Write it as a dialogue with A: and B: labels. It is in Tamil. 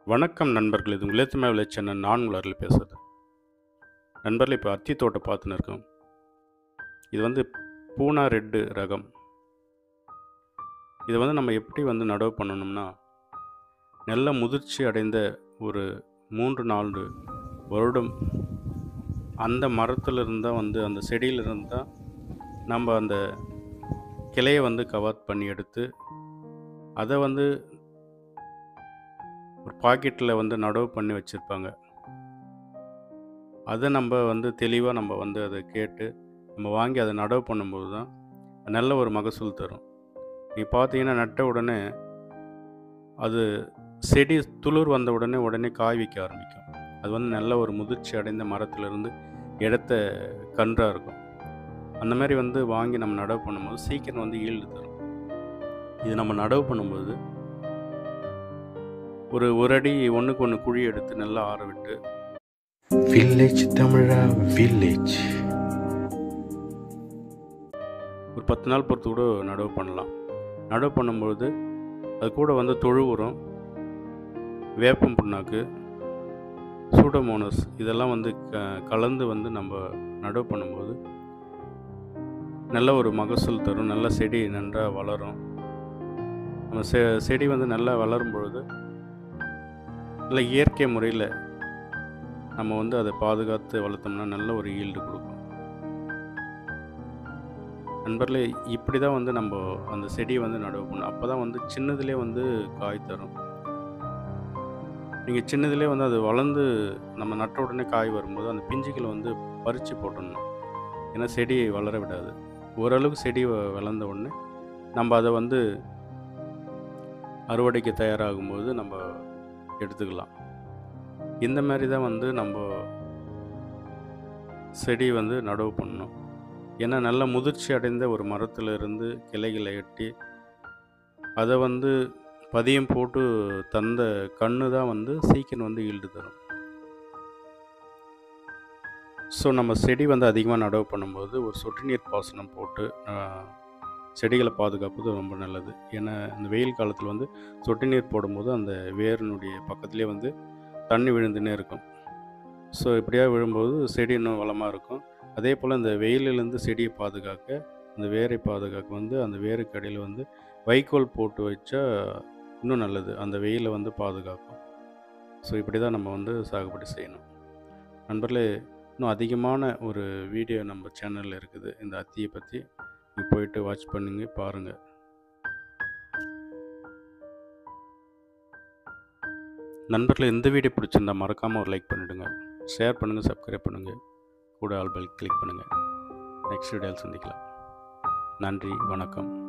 A: வணக்கம் நண்பர்கள் இது உலகத்துமே விளைச்சன நான் உலரில் பேசுகிறது நண்பர்கள் இப்போ அத்தி தோட்டம் பார்த்துன்னு இருக்கோம் இது வந்து பூனா ரெட்டு ரகம் இதை வந்து நம்ம எப்படி வந்து நடவு பண்ணணும்னா நல்ல முதிர்ச்சி அடைந்த ஒரு மூன்று நாலு வருடம் அந்த மரத்தில் இருந்தால் வந்து அந்த செடியில் இருந்தால் நம்ம அந்த கிளையை வந்து கவர் பண்ணி எடுத்து அதை வந்து ஒரு பாக்கெட்டில் வந்து நடவு பண்ணி வச்சுருப்பாங்க அதை நம்ம வந்து தெளிவாக நம்ம வந்து அதை கேட்டு நம்ம வாங்கி அதை நடவு பண்ணும்போது தான் நல்ல ஒரு மகசூல் தரும் நீ பார்த்தீங்கன்னா நட்ட உடனே அது செடி துளிர் வந்த உடனே உடனே காய் வைக்க ஆரம்பிக்கும் அது வந்து நல்ல ஒரு முதிர்ச்சி அடைந்த மரத்துலேருந்து எடுத்த கன்றாக இருக்கும் அந்த மாதிரி வந்து வாங்கி நம்ம நடவு பண்ணும்போது சீக்கிரம் வந்து ஈல்டு தரும் இது நம்ம நடவு பண்ணும்போது ஒரு ஒரு அடி ஒன்றுக்கு ஒன்று குழி எடுத்து நல்லா ஆற விட்டு
B: வில்லேஜ் தமிழா வில்லேஜ்
A: ஒரு பத்து நாள் பொறுத்து கூட நடவு பண்ணலாம் நடவு பண்ணும்பொழுது அது கூட வந்து தொழு உரம் வேப்பம் புண்ணாக்கு சூடோமோனஸ் இதெல்லாம் வந்து க கலந்து வந்து நம்ம நடவு பண்ணும்போது நல்ல ஒரு மகசூல் தரும் நல்ல செடி நன்றாக வளரும் நம்ம செ செடி வந்து நல்லா வளரும் பொழுது நல்ல இயற்கை முறையில் நம்ம வந்து அதை பாதுகாத்து வளர்த்தோம்னா நல்ல ஒரு ஈல்டு கொடுக்கும் நண்பர்களே இப்படி தான் வந்து நம்ம அந்த செடியை வந்து நடவு பண்ணணும் அப்போ தான் வந்து சின்னதுலேயே வந்து காய் தரும் நீங்கள் சின்னதுலேயே வந்து அது வளர்ந்து நம்ம நட்ட உடனே காய் வரும்போது அந்த பிஞ்சுகளை வந்து பறித்து போட்டுடணும் ஏன்னா செடி வளர விடாது ஓரளவுக்கு செடி வ- வளர்ந்த உடனே நம்ம அதை வந்து அறுவடைக்கு தயாராகும்போது நம்ம எடுத்துக்கலாம் இந்த மாதிரி தான் வந்து நம்ம செடி வந்து நடவு பண்ணணும் ஏன்னா நல்ல முதிர்ச்சி அடைந்த ஒரு மரத்துல இருந்து கிளைகளை எட்டி அதை வந்து பதியம் போட்டு தந்த கண்ணு தான் வந்து சீக்கிரம் வந்து ஈல்டு தரும் ஸோ நம்ம செடி வந்து அதிகமாக நடவு பண்ணும்போது ஒரு சொட்டு நீர் பாசனம் போட்டு ஆஹ், செடிகளை பாதுகாப்பது ரொம்ப நல்லது ஏன்னா இந்த வெயில் காலத்தில் வந்து சொட்டு நீர் போடும்போது அந்த வேரினுடைய பக்கத்துலேயே வந்து தண்ணி விழுந்துனே இருக்கும் ஸோ இப்படியா விழும்போது செடி இன்னும் வளமாக இருக்கும் அதே போல் இந்த வெயிலிலேருந்து செடியை பாதுகாக்க அந்த வேரை பாதுகாக்க வந்து அந்த வேருக்கு அடியில் வந்து வைக்கோல் போட்டு வச்சா இன்னும் நல்லது அந்த வெயிலை வந்து பாதுகாக்கும் ஸோ இப்படி தான் நம்ம வந்து சாகுபடி செய்யணும் நண்பர்களே இன்னும் அதிகமான ஒரு வீடியோ நம்ம சேனலில் இருக்குது இந்த அத்தியை பற்றி நீங்கள் போயிட்டு வாட்ச் பண்ணுங்க பாருங்கள் நண்பர்களே இந்த வீடியோ பிடிச்சிருந்தா மறக்காமல் ஒரு லைக் பண்ணிவிடுங்க ஷேர் பண்ணுங்கள் சப்ஸ்கிரைப் பண்ணுங்கள் கூட ஆல் பெல் கிளிக் பண்ணுங்கள் நெக்ஸ்ட் வீடியோவில் சந்திக்கலாம் நன்றி வணக்கம்